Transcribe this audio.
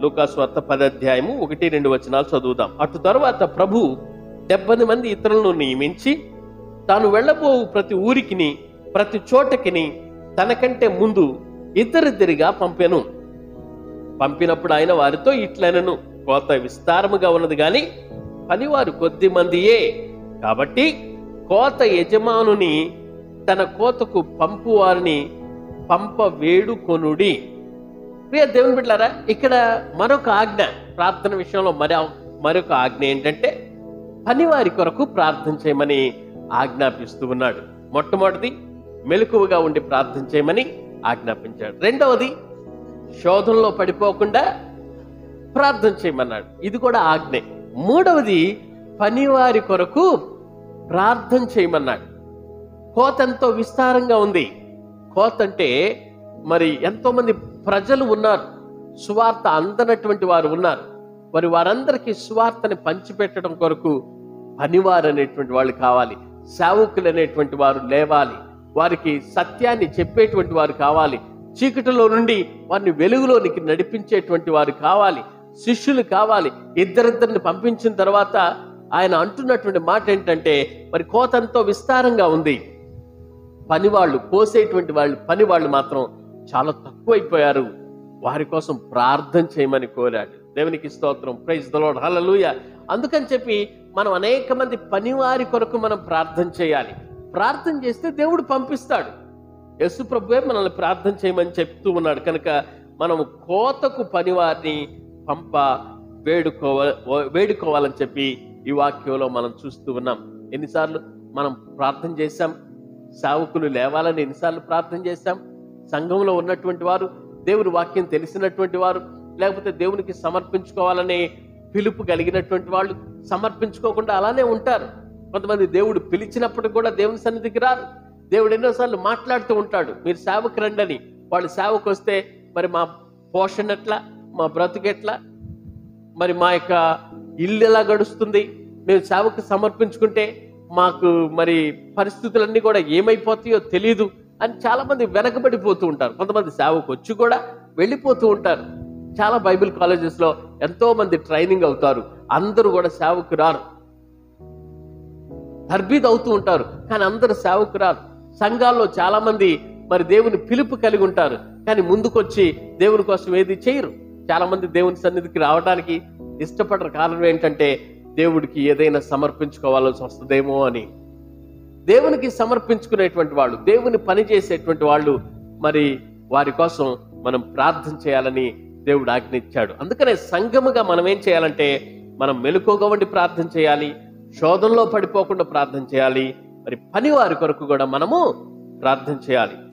లూకాస్వార్త పదాధ్యాయము ఒకటి రెండు వచనాలు చదువుదాం అటు తర్వాత ప్రభు డెబ్బది మంది ఇతరులను నియమించి తాను వెళ్ళబోవు ప్రతి ఊరికిని ప్రతి చోటకిని తనకంటే ముందు ఇద్దరిద్దరిగా పంపెను పంపినప్పుడు ఆయన వారితో ఇట్లనను కోత విస్తారముగా ఉన్నది గాని పనివారు కొద్ది మందియే కాబట్టి కోత యజమానుని తన కోతకు పంపు వారిని పంప వేడుకొనుడి ప్రియ దేవుని బిడ్డారా ఇక్కడ మరొక ఆజ్ఞ ప్రార్థన విషయంలో మరి మరొక ఆజ్ఞ ఏంటంటే పనివారి కొరకు ప్రార్థన చేయమని ఆజ్ఞాపిస్తూ ఉన్నాడు మొట్టమొదటిది మెలకువగా ఉండి ప్రార్థన చేయమని ఆజ్ఞాపించాడు రెండవది శోధనలో పడిపోకుండా ప్రార్థన చేయమన్నాడు ఇది కూడా ఆజ్ఞే మూడవది పనివారి కొరకు ప్రార్థన చేయమన్నాడు కోత ఎంతో విస్తారంగా ఉంది కోత అంటే మరి ఎంతో మంది ప్రజలు ఉన్నారు సువార్త అందనటువంటి వారు ఉన్నారు మరి వారందరికీ సువార్తని పంచిపెట్టడం కొరకు పనివారు అనేటువంటి వాళ్ళు కావాలి సేవకులు అనేటువంటి వారు లేవాలి వారికి సత్యాన్ని చెప్పేటువంటి వారు కావాలి చీకటిలో నుండి వారిని వెలుగులోనికి నడిపించేటువంటి వారు కావాలి శిష్యులు కావాలి ఇద్దరిద్దరిని పంపించిన తర్వాత ఆయన అంటున్నటువంటి మాట ఏంటంటే మరి కోతంతో విస్తారంగా ఉంది పనివాళ్ళు కోసేటువంటి వాళ్ళు పని వాళ్ళు మాత్రం చాలా తక్కువైపోయారు వారి కోసం ప్రార్థన చేయమని కోరాడు దేవునికి స్తోత్రం ప్రైజ్ దలోడ్ హల్లెలూయా అందుకని చెప్పి మనం అనేక మంది పనివారి కొరకు మనం ప్రార్థన చేయాలి ప్రార్థన చేస్తే దేవుడు పంపిస్తాడు యేసు ప్రభువే మనల్ని ప్రార్థన చేయమని చెప్తూ ఉన్నాడు కనుక మనం కోతకు పనివారిని పంప వేడుకోవ వేడుకోవాలని చెప్పి ఈ వాక్యంలో మనం చూస్తూ ఉన్నాం ఎన్నిసార్లు మనం ప్రార్థన చేశాం సావుకులు లేవాలని ఎన్నిసార్లు ప్రార్థన చేశాం సంఘంలో ఉన్నటువంటి వారు దేవుని వాక్యం తెలిసినటువంటి వారు లేకపోతే దేవునికి సమర్పించుకోవాలనే పిలుపు కలిగినటువంటి వాళ్ళు సమర్పించుకోకుండా అలానే ఉంటారు కొంతమంది దేవుడు పిలిచినప్పుడు కూడా దేవుని సన్నిధికి రారు దేవుడు ఎన్నోసార్లు మాట్లాడుతూ ఉంటాడు మీరు సేవకు రండి అని వాళ్ళు సేవకు వస్తే మరి మా పోషణ ఎట్లా మా బ్రతుకెట్లా మరి మా యొక్క ఇల్లు ఎలా గడుస్తుంది మేము సేవకు సమర్పించుకుంటే మాకు మరి పరిస్థితులన్నీ కూడా ఏమైపోతాయో తెలియదు అని చాలా మంది వెనకబడిపోతూ ఉంటారు కొంతమంది సేవకు వచ్చి కూడా వెళ్ళిపోతూ ఉంటారు చాలా బైబిల్ కాలేజెస్ లో ఎంతో మంది ట్రైనింగ్ అవుతారు అందరూ కూడా సేవకు రారు తర్బీద్ అవుతూ ఉంటారు కానీ అందరూ సేవకు రారు సంఘాల్లో చాలా మంది మరి దేవుని పిలుపు కలిగి ఉంటారు కానీ ముందుకొచ్చి దేవుని కోసం ఏది చేయరు చాలా మంది దేవుని సన్నిధికి రావడానికి ఇష్టపడరు కారణం ఏంటంటే దేవుడికి ఏదైనా సమర్పించుకోవాల్సి వస్తుందేమో అని దేవునికి సమర్పించుకునేటువంటి వాళ్ళు దేవుని పని చేసేటువంటి వాళ్ళు మరి వారి కోసం మనం ప్రార్థన చేయాలని దేవుడు ఆజ్ఞించాడు అందుకనే సంఘముగా మనం ఏం చేయాలంటే మనం మెలకుగా ఉండి ప్రార్థన చేయాలి శోధనలో పడిపోకుండా ప్రార్థన చేయాలి మరి పని వారి కొరకు కూడా మనము ప్రార్థన చేయాలి